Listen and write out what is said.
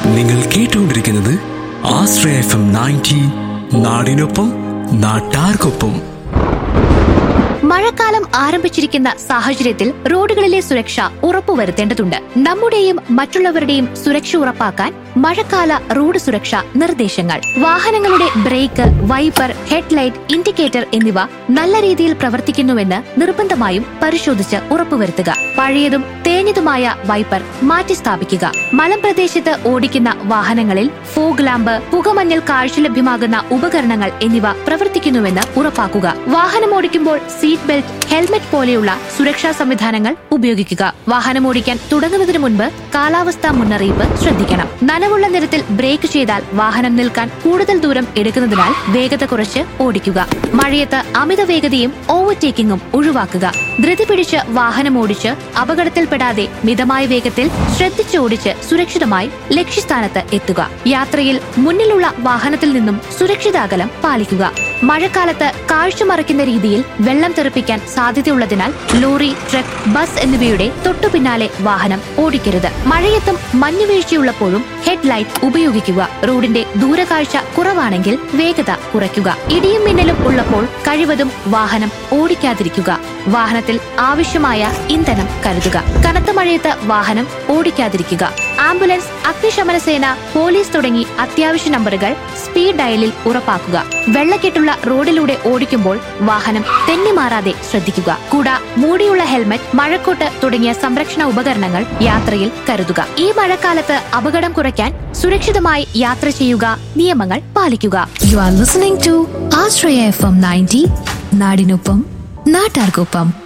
നിങ്ങൾ കേട്ടുകൊണ്ടിരിക്കുന്നത് ആശ്രയ FM ninety നയൻറ്റി നാടിനൊപ്പം നാട്ടാർക്കൊപ്പം മഴക്കാലം ആരംഭിച്ചിരിക്കുന്ന സാഹചര്യത്തിൽ റോഡുകളിലെ സുരക്ഷ ഉറപ്പുവരുത്തേണ്ടതുണ്ട് നമ്മുടെയും മറ്റുള്ളവരുടെയും സുരക്ഷ ഉറപ്പാക്കാൻ മഴക്കാല റോഡ് സുരക്ഷ നിർദ്ദേശങ്ങൾ വാഹനങ്ങളുടെ ബ്രേക്ക് വൈപ്പർ ഹെഡ്ലൈറ്റ് ഇൻഡിക്കേറ്റർ എന്നിവ നല്ല രീതിയിൽ പ്രവർത്തിക്കുന്നുവെന്ന് നിർബന്ധമായും പരിശോധിച്ച് ഉറപ്പുവരുത്തുക പഴയതും തേഞ്ഞതുമായ വൈപ്പർ മാറ്റി സ്ഥാപിക്കുക മലമ്പ്രദേശത്ത് ഓടിക്കുന്ന വാഹനങ്ങളിൽ ഫോഗ് ലാമ്പ് പുകമഞ്ഞൽ കാഴ്ച ലഭ്യമാകുന്ന ഉപകരണങ്ങൾ എന്നിവ പ്രവർത്തിക്കുന്നുവെന്ന് ഉറപ്പാക്കുക വാഹനം ഓടിക്കുമ്പോൾ സീറ്റ് ബെൽറ്റ് ഹെൽമറ്റ് പോലെയുള്ള സുരക്ഷാ സംവിധാനങ്ങൾ ഉപയോഗിക്കുക വാഹനം ഓടിക്കാൻ തുടങ്ങുന്നതിന് മുൻപ് കാലാവസ്ഥാ മുന്നറിയിപ്പ് ശ്രദ്ധിക്കണം നനവുള്ള നിരത്തിൽ ബ്രേക്ക് ചെയ്താൽ വാഹനം നിൽക്കാൻ കൂടുതൽ ദൂരം എടുക്കുന്നതിനാൽ വേഗത കുറച്ച് ഓടിക്കുക മഴയത്ത് അമിത വേഗതയും ഓവർടേക്കിംഗും ഒഴിവാക്കുക ധൃതി പിടിച്ച് വാഹനം ഓടിച്ച് അപകടത്തിൽപ്പെടാതെ മിതമായ വേഗത്തിൽ ശ്രദ്ധിച്ച് ഓടിച്ച് സുരക്ഷിതമായി ലക്ഷ്യസ്ഥാനത്ത് എത്തുക യാത്രയിൽ മുന്നിലുള്ള വാഹനത്തിൽ നിന്നും സുരക്ഷിത അകലം പാലിക്കുക മഴക്കാലത്ത് കാഴ്ച മറയ്ക്കുന്ന രീതിയിൽ വെള്ളം തെറിപ്പിക്കാൻ സാധ്യതയുള്ളതിനാൽ ലോറി ട്രക്ക് ബസ് എന്നിവയുടെ തൊട്ടു പിന്നാലെ വാഹനം ഓടിക്കരുത് മഴയത്തും മഞ്ഞുവീഴ്ചയുള്ളപ്പോഴും ഹെഡ്ലൈറ്റ് ഉപയോഗിക്കുക റോഡിന്റെ ദൂരകാഴ്ച കുറവാണെങ്കിൽ വേഗത കുറയ്ക്കുക ഇടിയും മിന്നലും ഉള്ളപ്പോൾ കഴിവതും വാഹനം ഓടിക്കാതിരിക്കുക വാഹനത്തിൽ ആവശ്യമായ ഇന്ധനം കരുതുക കനത്ത മഴയത്ത് വാഹനം ഓടിക്കാതിരിക്കുക ആംബുലൻസ് അഗ്നിശമന സേന പോലീസ് തുടങ്ങി അത്യാവശ്യ നമ്പറുകൾ സ്പീഡ് ഡയലിൽ ഉറപ്പാക്കുക വെള്ളക്കെട്ടുള്ള റോഡിലൂടെ ഓടിക്കുമ്പോൾ വാഹനം തെന്നിമാറാതെ ശ്രദ്ധിക്കുക കൂട മൂടിയുള്ള ഹെൽമറ്റ് മഴക്കോട്ട് തുടങ്ങിയ സംരക്ഷണ ഉപകരണങ്ങൾ യാത്രയിൽ കരുതുക ഈ മഴക്കാലത്ത് അപകടം കുറയ്ക്കാൻ സുരക്ഷിതമായി യാത്ര ചെയ്യുക നിയമങ്ങൾ പാലിക്കുക you are listening to Aashraya FM ninety നയൻറ്റി നാടിനൊപ്പം നാട്ടാർക്കൊപ്പം